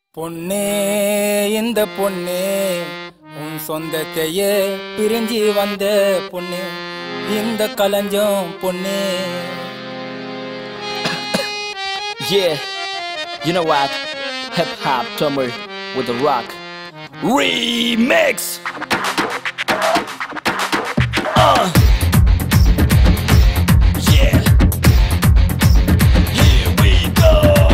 பொண்ணே இந்த பொண்ணே உன் சொந்தத்தையே பிரிஞ்சு வந்த பொண்ணு இந்த கலஞ்சம் பொண்ணே Yeah, you know what? Hip hop Tamil with the rock remix. Uh. Yeah. Here we go.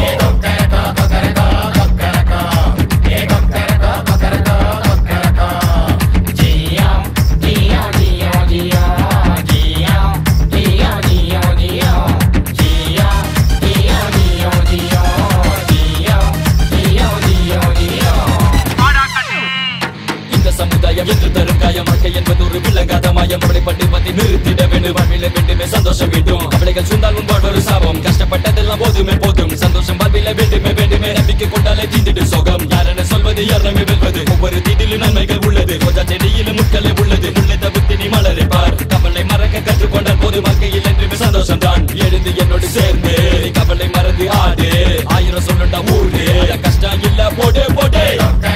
இந்த சமுதாயம் என்று தரும் காயம் வாழ்க்கை என்பது ஒரு விளங்காத மாயம் அவளை பட்டு பத்தி நிறுத்திட வேண்டும் வாழ்வில வேண்டுமே சந்தோஷம் வேண்டும் அவளைகள் சொந்தால் உன் ஒரு சாபம் கஷ்டப்பட்டதெல்லாம் போதுமே போதும் சந்தோஷம் வாழ்வில வேண்டுமே வேண்டுமே நம்பிக்கை கொண்டாலே தீண்டிடு சோகம் யாரென சொல்வது யாரமே வெல்வது ஒவ்வொரு தீண்டிலும் நன்மைகள் உள்ளது ரோஜா செடியிலும் முட்களே உள்ளது முல்லை தவிர்த்து நீ மலரை பார் கவலை மறக்க கற்றுக்கொண்டால் போது வாழ்க்கையில் என்றுமே சந்தோஷம் தான் எழுந்து என்னோடு சேர்ந்து நீ கவலை மறந்து ஆடு ஆயிரம் சொல்லுண்டா ஊரு கஷ்டம் இல்ல போடு போடு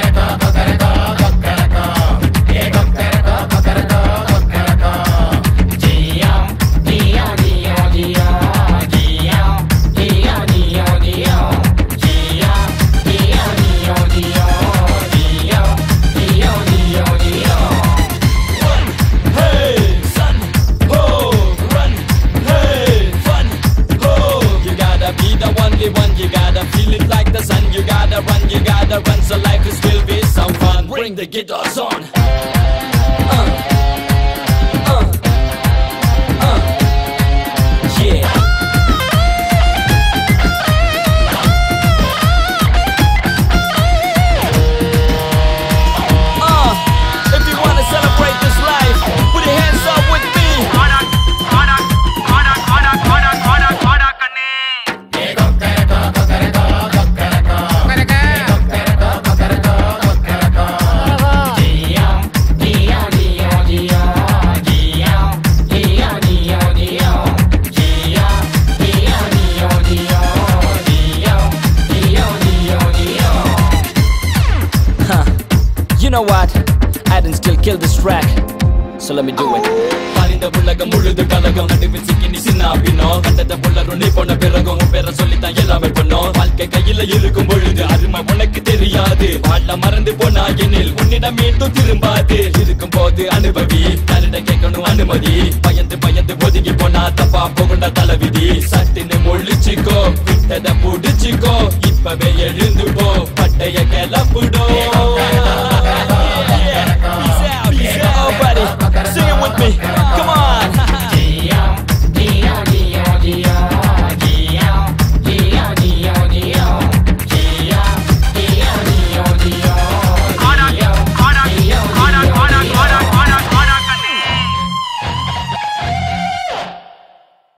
Hey, son, ho, run. Hey, fun, ho. You gotta be the only one. You gotta feel it like the sun. You gotta run, you gotta run. So life is still be some fun. Bring the guitars on. Uh, uh, uh. Yeah. Uh, if you wanna celebrate this life, put your hands up with me. You know what? I didn't still kill this track. So let me do it. பாரிந்த உலகம் முழுது கலகம் நடுவில் சிக்கி நீ சின்ன பின்னோ கண்டத புள்ளரும் நீ போன பிறகும் உன் பேரை சொல்லித்தான் எல்லாமே பண்ணோம் வாழ்க்கை கையில இருக்கும் பொழுது அருமை உனக்கு தெரியாது வாழ மறந்து போனா எனில் உன்னிடம் மீண்டும் திரும்பாது இருக்கும் போது அனுபவி யாரிடம் கேட்கணும் அனுமதி பயந்து பயந்து ஒதுங்கி போனா தப்பா போகுண்ட தலைவிதி சட்டின்னு முழிச்சுக்கோ விட்டத புடிச்சுக்கோ இப்பவே எழுந்து போ பட்டைய கிளப்புடோ Peace out, peace out, buddy. Sing it with me.